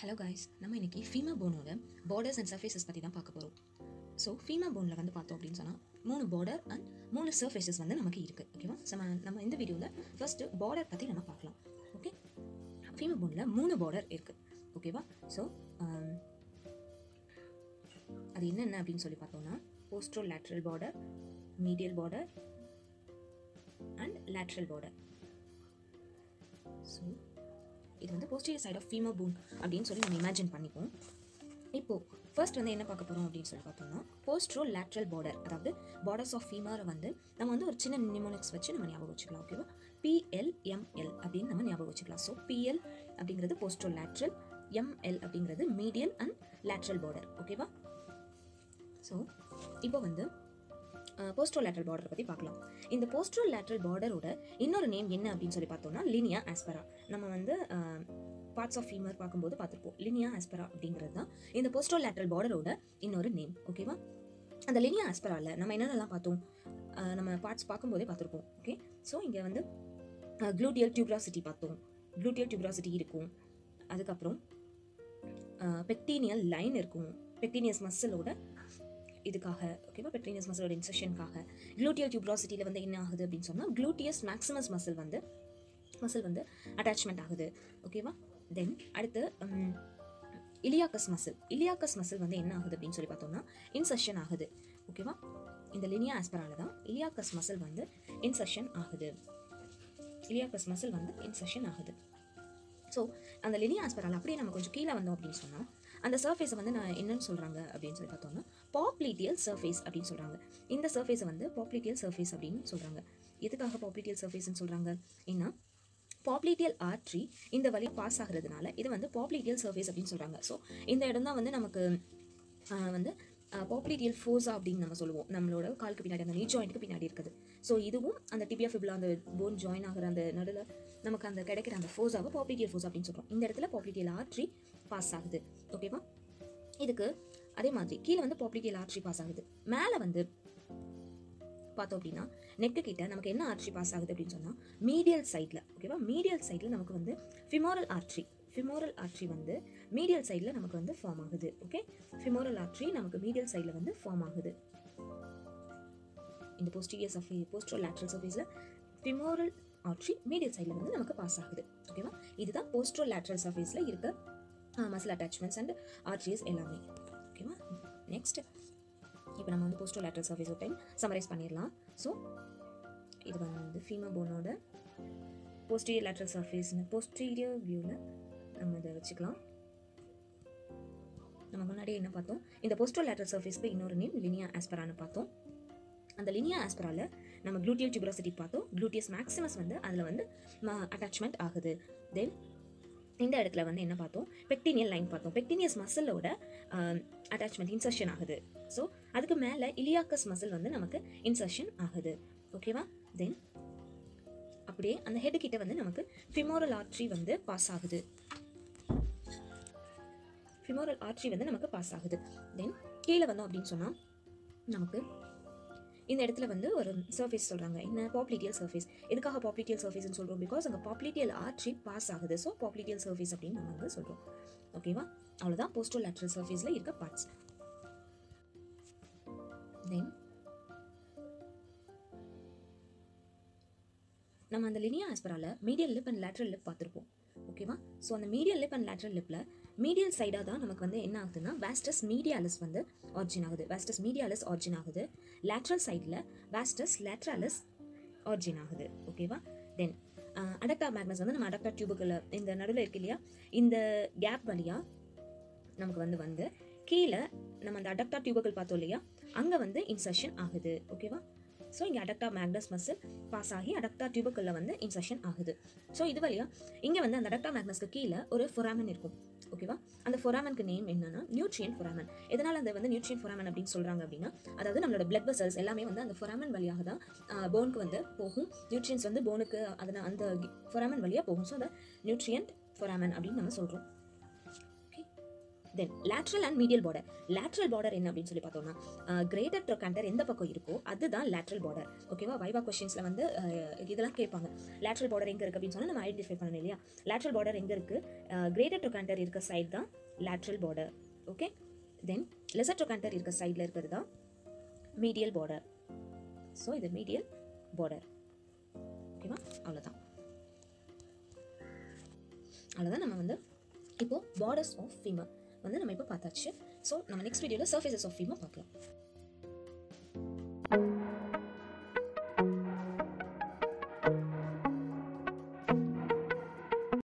hello guys நம்ம இன்னைக்கு ஃபீமா போனோட பார்டர்ஸ் அண்ட் சர்ஃபேசஸ் பற்றி தான் பார்க்க போகிறோம் ஸோ ஃபீமா போனில் வந்து பார்த்தோம் அப்படின்னு சொன்னால் மூணு பார்டர் அண்ட் மூணு சர்ஃபேசஸ் வந்து நமக்கு இருக்குது ஓகேவா நம்ம நம்ம இந்த வீடியோவில் ஃபர்ஸ்ட்டு பார்டர் பற்றி நம்ம பார்க்கலாம் ஓகே ஃபீமா போனில் மூணு பார்டர் இருக்குது ஓகேவா ஸோ அது என்னென்ன அப்படின்னு சொல்லி பார்த்தோம்னா posterolateral border medial border and lateral border so இது வந்து posterior side of femur bone அப்படின்னு சொல்லி நம்ம இமேஜின் பண்ணிப்போம் இப்போ ஃபர்ஸ்ட் வந்து என்ன பார்க்க போகிறோம் அப்படின்னு சொல்லி பார்த்தோம்னா போஸ்ட்ரோ லேட்ரல் பார்டர் அதாவது பார்டர்ஸ் ஆஃப் ஃபீமரை வந்து நம்ம வந்து ஒரு சின்ன நிமோனிக்ஸ் வச்சு நம்ம ஞாபகம் வச்சுக்கலாம் ஓகேவா பிஎல்எம்எல் அப்படின்னு நம்ம ஞாபகம் வச்சுக்கலாம் ஸோ பிஎல் அப்படிங்கிறது போஸ்ட்ரோ லேட்ரல் எம்எல் அப்படிங்கிறது மீடியல் அண்ட் லேட்ரல் பார்டர் ஓகேவா ஸோ இப்போ வந்து போஸ்ட்ரோ லேட்ரல் பார்டர் பற்றி பார்க்கலாம் இந்த போஸ்ட்ரோ லேட்ரல் பார்டரோட இன்னொரு நேம் என்ன அப்படின்னு சொல்லி பார்த்தோம்னா லினியா ஆஸ்பரா நம்ம வந்து பார்ட்ஸ் ஆஃப் ஃபீமர் பார்க்கும்போது பார்த்துருப்போம் லினியா ஆஸ்பரா அப்படிங்கிறது தான் இந்த போஸ்ட்ரோ லேட்ரல் பார்டரோட இன்னொரு நேம் ஓகேவா அந்த லினியா ஆஸ்பராவில் நம்ம என்னென்னலாம் பார்த்தோம் அஹ் நம்ம பார்ட்ஸ் பார்க்கும்போதே பார்த்துருப்போம் ஓகே ஸோ இங்கே வந்து க்ளூட்டியல் டியூப்ராசிட்டி பார்த்தோம் க்ளூட்டியல் டியூப்ராசிட்டி இருக்கும் அதுக்கப்புறம் பெக்டீனியல் லைன் இருக்கும் பெக்டீனியஸ் மசிலோட இதுக்காக ஓகேவா பெட்ரீனியஸ் மசிலோட இன்செஷனுக்காக க்ளூட்டியல் டியூப்ராசிட்டியில் வந்து என்ன ஆகுது அப்படின்னு சொன்னால் க்ளூட்டியஸ் மேக்ஸிமஸ் மசில் வந்து மசில் வந்து அட்டாச்மெண்ட் ஆகுது ஓகேவா தென் அடுத்து இலியாக்கஸ் மசில் இலியாக்கஸ் மசில் வந்து என்ன ஆகுது அப்படின்னு சொல்லி பார்த்தோம்னா இன்செஷன் ஆகுது ஓகேவா இந்த லினியா ஆஸ்பரால தான் இலியாக்கஸ் மசில் வந்து இன்செஷன் ஆகுது இலியாக்கஸ் மசில் வந்து இன்செஷன் ஆகுது ஸோ அந்த லினியா ஆஸ்பரால் அப்படியே நம்ம கொஞ்சம் கீழே வந்தோம் அப்படின்னு சொன்னால் அந்த சர்ஃபேஸை வந்து நான் என்னன்னு சொல்கிறாங்க அப்படின்னு சொல்லி பார்த்தோம்னா பாப்லீட்டியல் சர்ஃபேஸ் அப்படின்னு சொல்கிறாங்க இந்த சர்ஃபேஸை வந்து பாப்லீட்டியல் சர்ஃபேஸ் அப்படின்னு சொல்கிறாங்க எதுக்காக பாப்லீட்டியல் சர்ஃபேஸ்னு சொல்கிறாங்க ஏன்னா பாப்லீட்டியல் ஆர்ட்ரி இந்த வழி பாஸ் ஆகிறதுனால இது வந்து பாப்லீட்டியல் சர்ஃபேஸ் அப்படின்னு சொல்கிறாங்க ஸோ இந்த இடம் தான் வந்து நமக்கு ஆஹ், வந்து பாப்லீட்டியல் ஃபோஸா அப்படின்னு நம்ம சொல்லுவோம் நம்மளோட காலுக்கு பின்னாடி அந்த நீ ஜாயிண்ட்டுக்கு பின்னாடி இருக்குது ஸோ இதுவும் அந்த டிபியா ஃபிப்ல அந்த போன் ஜாயின் ஆகிற அந்த நடுவில் நமக்கு அந்த கிடைக்கிற அந்த ஃபோஸாவை பாப்லீட்டியல் ஃபோஸ் அப்படின்னு சொல்கிறோம் இந்த இடத்துல பாப்லீட்டியல் ஆர்ட்ரி பாஸ் ஆகுது ஓகேவா இதுக்கு அதே மாதிரி கீழே வந்து பாப்லிட்டியல் ஆர்ட்ரி பாஸ் ஆகுது மேலே வந்து பார்த்தோம் அப்படின்னா நெக்கு கிட்ட நமக்கு என்ன ஆர்ட்ரி பாஸ் ஆகுது அப்படின்னு சொன்னால் மீடியல் சைடில் ஓகேவா மீடியல் சைடில் நமக்கு வந்து ஃபிமோரல் ஆர்ட்ரி ஃபிமோரல் ஆர்ட்ரி வந்து மீடியல் சைடில் நமக்கு வந்து ஃபார்ம் ஆகுது ஓகே ஃபிமோரல் ஆர்ட்ரி நமக்கு மீடியல் சைடில் வந்து ஃபார்ம் ஆகுது இந்த போஸ்டீரியர் சர்ஃபே போஸ்டோ லேட்ரல் சர்ஃபேஸில் ஃபிமோரல் ஆர்ட்ரி மீடியல் சைடில் வந்து நமக்கு பாஸ் ஆகுது ஓகேவா இதுதான் போஸ்டோ லேட்ரல் சர்ஃபேஸில் இருக்க மசில் அட்டாச்மெண்ட்ஸ் அண்ட் ஆர்ட்ரிஸ் எல்லாமே ஓகேவா நெக்ஸ்ட் இப்போ நம்ம வந்து போஸ்டோ லேட்ரல் சர்ஃபேஸ் ஒரு டைம் சமரைஸ் பண்ணிடலாம் ஸோ இது வந்து ஃபீமா போனோட போஸ்டீரியர் லேட்ரல் சர்ஃபேஸ்னு போஸ்டீரியர் வியூவில் நம்ம இதை வச்சுக்கலாம் நம்ம முன்னாடி என்ன பார்த்தோம் இந்த போஸ்டோ லேட்ரல் சர்ஃபேஸ்க்கு இன்னொரு நேம் லினியா ஆஸ்பரான்னு பார்த்தோம் அந்த லினியா ஆஸ்பரால நம்ம க்ளூட்டியல் டியூபராசிட்டி பார்த்தோம் க்ளூட்டியஸ் மேக்ஸிமஸ் வந்து அதில் வந்து அட்டாச்மெண்ட் ஆகுது தென் இந்த இடத்துல வந்து என்ன பார்த்தோம் பெக்டீனியல் லைன் பார்த்தோம் பெக்டீனியஸ் மசிலோட அட்டாச்மெண்ட் இன்சர்ஷன் ஆகுது ஸோ அதுக்கு மேலே இலியாக்கஸ் மசில் வந்து நமக்கு இன்சர்ஷன் ஆகுது ஓகேவா தென் அப்படியே அந்த ஹெட் கிட்ட வந்து நமக்கு ஃபிமோரல் ஆர்ட்ரி வந்து பாஸ் ஆகுது ஃபிமோரல் ஆர்ட்ரி வந்து நமக்கு பாஸ் ஆகுது தென் கீழே வந்தோம் அப்படின்னு சொன்னால் நமக்கு இந்த இடத்துல வந்து ஒரு சர்ஃபேஸ் சொல்கிறாங்க என்ன பாப்லிட்டியல் சர்ஃபேஸ் எதுக்காக பாப்லிட்டியல் சர்ஃபேஸ்னு சொல்கிறோம் பிகாஸ் அங்கே பாப்லிட்டியல் ஆர்ட்ரி பாஸ் ஆகுது ஸோ பாப்லிட்டியல் சர்ஃபேஸ் அப்படின்னு நம்ம வந்து சொல்கிறோம் ஓகேவா அவ்வளோதான் போஸ்டோ லேட்ரல் சர்ஃபேஸில் இருக்க பார்ட்ஸ் தென் நம்ம அந்த லினியா ஆஸ்பரால medial lip and lateral lip பார்த்துருப்போம் ஓகேவா ஸோ அந்த மீடியல் லிப் அண்ட் லேட்ரல் லிப்பில் மீடியல் சைடாக தான் நமக்கு வந்து என்ன ஆகுதுன்னா வேஸ்டஸ் மீடியாலிஸ் வந்து ஆர்ஜின் ஆகுது வேஸ்டஸ் மீடியாலிஸ் ஆர்ஜின் ஆகுது லேட்ரல் சைடில் வேஸ்டஸ் லேட்ராலிஸ் ஆர்ஜின் ஆகுது ஓகேவா தென் அடக்டா மேக்னஸ் வந்து நம்ம அடக்டா டியூபுக்குள்ள இந்த நடுவில் இருக்கு இல்லையா இந்த கேப் வழியாக நமக்கு வந்து வந்து கீழே நம்ம அந்த அடக்டா டியூபுகள் பார்த்தோம் இல்லையா அங்கே வந்து இன்சர்ஷன் ஆகுது ஓகேவா ஸோ இங்கே அடக்டா மேக்னஸ் மசில் பாஸ் ஆகி அடக்டா டியூபுக்குள்ள வந்து இன்சர்ஷன் ஆகுது ஸோ இது வழியா இங்கே வந்து அந்த அடக்டா மேக்னஸ்க்கு கீழே ஒரு ஃபொராமன் இருக்கும் ஓகேவா அந்த ஃபொராமனுக்கு நேம் என்னன்னா நியூட்ரியன் ஃபொராமன் எதனால் அந்த வந்து நியூட்ரியன் ஃபொராமன் அப்படின்னு சொல்கிறாங்க அப்படின்னா அதாவது நம்மளோட பிளட் வெசல்ஸ் எல்லாமே வந்து அந்த ஃபொராமன் வழியாக தான் போனுக்கு வந்து போகும் நியூட்ரியன்ஸ் வந்து போனுக்கு அதனால் அந்த ஃபொராமன் வழியாக போகும் ஸோ அந்த நியூட்ரியன்ட் ஃபொராமன் அப்படின்னு நம்ம சொல்கிறோம் okay then lateral and medial border lateral border என்ன அப்படின்னு சொல்லி பார்த்தோம்னா கிரேட்டர் ட்ரொகாண்டர் எந்த பக்கம் இருக்கோ அதுதான் லேட்ரல் பார்டர் ஓகேவா வைவா கொஸ்டின்ஸில் வந்து அஹ், இதெல்லாம் கேட்பாங்க லேட்ரல் பார்டர் எங்கே இருக்குது அப்படின்னு சொன்னால் நம்ம ஐடென்டிஃபை பண்ணணும் இல்லையா லேட்ரல் பார்டர் எங்கே இருக்குது கிரேட்டர் ட்ரொகாண்டர் இருக்க சைடு தான் lateral border okay then lesser trochanter இருக்க சைடில் இருக்கிறது தான் மீடியல் பார்டர் ஸோ இது மீடியல் பார்டர் ஓகேவா அவ்வளோதான் அவ்வளோதான் நம்ம வந்து இப்போ பார்டர்ஸ் ஆஃப் ஃபீமர் வந்து நம்ம இப்போ பார்த்தாச்சு ஸோ நம்ம நெக்ஸ்ட் வீடியோவில் சர்ஃபேசஸ் ஆஃப் ஃபீமர் பார்க்கலாம்